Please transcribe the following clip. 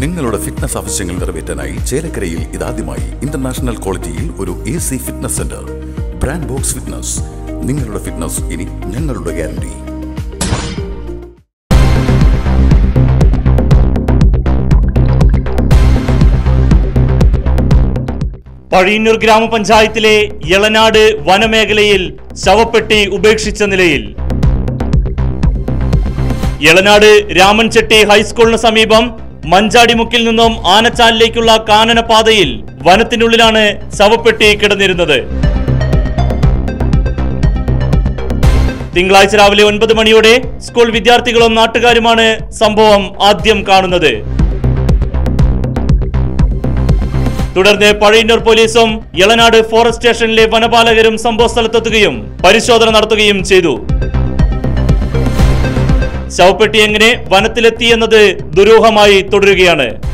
നിങ്ങളുടെ ഫിറ്റ്നസ് ആവശ്യങ്ങൾ നിറവേറ്റാനായി ചേലക്കരയിൽ ഇതാദ്യമായി ഇന്റർനാഷണൽ ക്വാളിറ്റിയിൽ ഒരു A C fitness centre brand box fitness നിങ്ങളുടെ ഫിറ്റ്നസ് ഇനി ഞങ്ങളുടെ ഗ്യാരണ്ടി പഴയന്നൂർ ഗ്രാമപഞ്ചായത്തിലെ യളനാട് വനമേഖലയിൽ ശവപ്പെട്ടി ഉപേക്ഷിച്ച നിലയിൽ യളനാട് രാമൻ ചെട്ടി ഹൈസ്കൂളിന് സമീപം മഞ്ചാടിമുക്കിൽ നിന്നും ആനച്ചാലിലേക്കുള്ള കാനനപാതയിൽ വനത്തിനുള്ളിലാണ് ശവപ്പെട്ടി കിടന്നിരുന്നത് തിങ്കളാഴ്ച രാവിലെ ഒൻപത് മണിയോടെ സ്കൂൾ വിദ്യാർത്ഥികളും നാട്ടുകാരുമാണ് സംഭവം ആദ്യം കാണുന്നത് തുടർന്ന് പഴയന്നൂർ പോലീസും ഇളനാട് ഫോറസ്റ്റ് സ്റ്റേഷനിലെ വനപാലകരും സംഭവ സ്ഥലത്തെത്തുകയും പരിശോധന നടത്തുകയും ചെയ്തു ശവപ്പെട്ടി എങ്ങനെ വനത്തിലെത്തി എന്നത് ദുരൂഹമായി തുടരുകയാണ്